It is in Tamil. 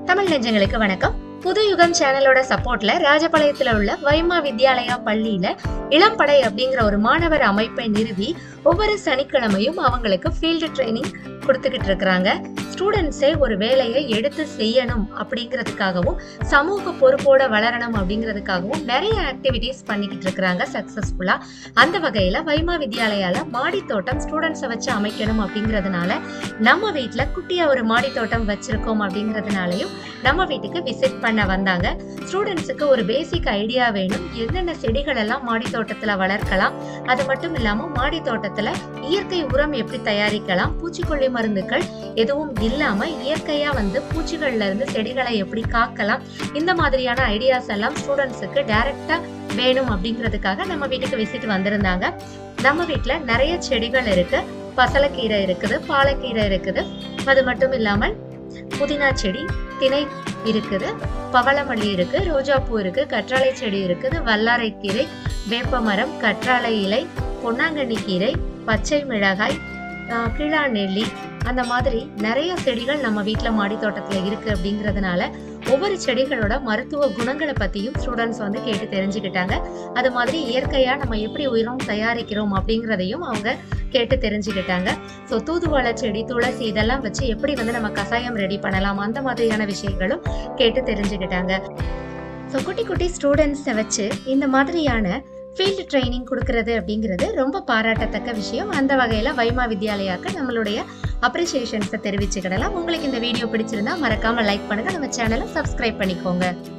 தமிழ் நெஞ்சங்களுக்கு வணக்கம் புது யுகம் சேனலோட சப்போர்ட்ல ராஜபாளையத்துல உள்ள வைமா வித்யாலயா பள்ளியில இளம்படை அப்படிங்கிற ஒரு மாணவர் அமைப்பை நிறுவி ஒவ்வொரு சனிக்கிழமையும் அவங்களுக்கு ஃபீல்டு ட்ரைனிங் கொடுத்துக்கிட்டு இருக்கிறாங்க ஸ்டூடெண்ட்ஸே ஒரு வேலையை எடுத்து செய்யணும் அப்படிங்கிறதுக்காகவும் சமூக பொறுப்போட வளரணும் அப்படிங்கிறதுக்காகவும் நிறைய ஆக்டிவிட்டீஸ் பண்ணிக்கிட்டு இருக்கிறாங்க சக்சஸ்ஃபுல்லா அந்த வகையில வைமா வித்யாலயால மாடி தோட்டம் ஸ்டூடெண்ட்ஸை வச்சு அமைக்கணும் அப்படிங்கிறதுனால நம்ம வீட்ல குட்டியா ஒரு மாடி தோட்டம் வச்சிருக்கோம் அப்படிங்கிறதுனாலையும் நம்ம வீட்டுக்கு விசிட் பண்ண வந்தாங்க ஸ்டூடெண்ட்ஸுக்கு ஒரு பேசிக் ஐடியா வேணும் என்னென்ன செடிகள் எல்லாம் மாடி தோட்டத்துல வளர்க்கலாம் அது மட்டும் இல்லாம மாடி தோட்டத்துல இயற்கை உரம் எப்படி தயாரிக்கலாம் பூச்சிக்கொல்லி மருந்துகள் எதுவும் இல்லாம இயற்கையா வந்து பூச்சிகள்ல இருந்து செடிகளை எப்படி காக்கலாம் இந்த மாதிரியான ஐடியாஸ் எல்லாம் ஸ்டூடெண்ட்ஸுக்கு டைரக்டா வேணும் அப்படிங்கிறதுக்காக நம்ம வீட்டுக்கு விசிட் வந்திருந்தாங்க நம்ம வீட்ல நிறைய செடிகள் இருக்கு பசலக்கீரை இருக்குது பாலக்கீரை இருக்குது அது மட்டும் இல்லாமல் புதினா செடி திணை இருக்குது பவளமல்லி இருக்கு ரோஜாப்பூ இருக்கு கற்றாழை செடி இருக்குது வல்லாரைக்கீரை வேப்பமரம் கற்றாழை இலை பொன்னாங்கண்ணி கீரை பச்சை மிளகாய் ஆஹ் கிழா நெல்லி அந்த மாதிரி நிறைய செடிகள் நம்ம வீட்டில் மாடி தோட்டத்தில் இருக்கு அப்படிங்கிறதுனால ஒவ்வொரு செடிகளோட மருத்துவ குணங்களை பற்றியும் ஸ்டூடெண்ட்ஸ் வந்து கேட்டு தெரிஞ்சுக்கிட்டாங்க அது மாதிரி இயற்கையாக நம்ம எப்படி உயிரும் தயாரிக்கிறோம் அப்படிங்கிறதையும் அவங்க கேட்டு தெரிஞ்சுக்கிட்டாங்க ஸோ தூதுவளை செடி துளசி இதெல்லாம் வச்சு எப்படி வந்து நம்ம கஷாயம் ரெடி பண்ணலாம் அந்த மாதிரியான விஷயங்களும் கேட்டு தெரிஞ்சுக்கிட்டாங்க ஸோ குட்டி குட்டி ஸ்டூடெண்ட்ஸை வச்சு இந்த மாதிரியான ஃபீல்டு ட்ரைனிங் கொடுக்கறது அப்படிங்கிறது ரொம்ப பாராட்டத்தக்க விஷயம் அந்த வகையில் வைமா வித்யாலயாக்கு நம்மளுடைய அப்ரிசியேஷன்ஸை தெரிவிச்சுக்கிடலாம் உங்களுக்கு இந்த வீடியோ பிடிச்சிருந்தா மறக்காம லைக் பண்ணுங்க நம்ம சேனலை சப்ஸ்கிரைப் பண்ணிக்கோங்க